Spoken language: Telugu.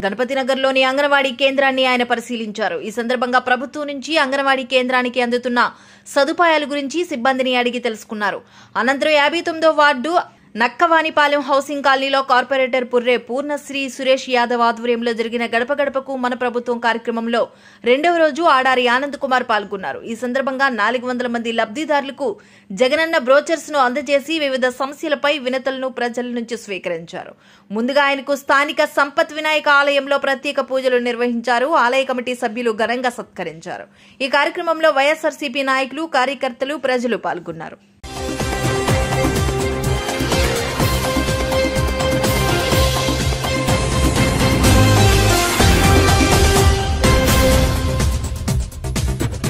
గణపతి నగర్లోని అంగన్వాడీ కేంద్రాన్ని ఆయన పరిశీలించారు ఈ సందర్భంగా ప్రభుత్వం నుంచి అంగన్వాడీ కేంద్రానికి అందుతున్న సదుపాయాల గురించి సిబ్బందిని అడిగి తెలుసుకున్నారు అనంతరం యాభై తొమ్మిదో వార్డు నక్కవానిపాలెం హౌసింగ్ కాలనీలో కార్పొరేటర్ పుర్రే పూర్ణశ్రీ సురేష్ యాదవ్ ఆధ్వర్యంలో జరిగిన గడప గడపకు మన ప్రభుత్వం కార్యక్రమంలో రెండవ రోజు ఆడారి ఆనంద్ కుమార్ పాల్గొన్నారు ఈ సందర్భంగా నాలుగు వందల మంది లబ్ధిదారులకు జగనన్న బ్రోచర్స్ ను అందజేసి వివిధ సమస్యలపై వినతులను ప్రజల నుంచి స్వీకరించారు ముందుగా ఆయనకు స్థానిక సంపత్ వినాయక ఆలయంలో ప్రత్యేక పూజలు నిర్వహించారు ఆలయ కమిటీ సభ్యులు ఘనంగా సత్కరించారు ఈ కార్యక్రమంలో వైఎస్ఆర్సీపీ నాయకులు కార్యకర్తలు ప్రజలు పాల్గొన్నారు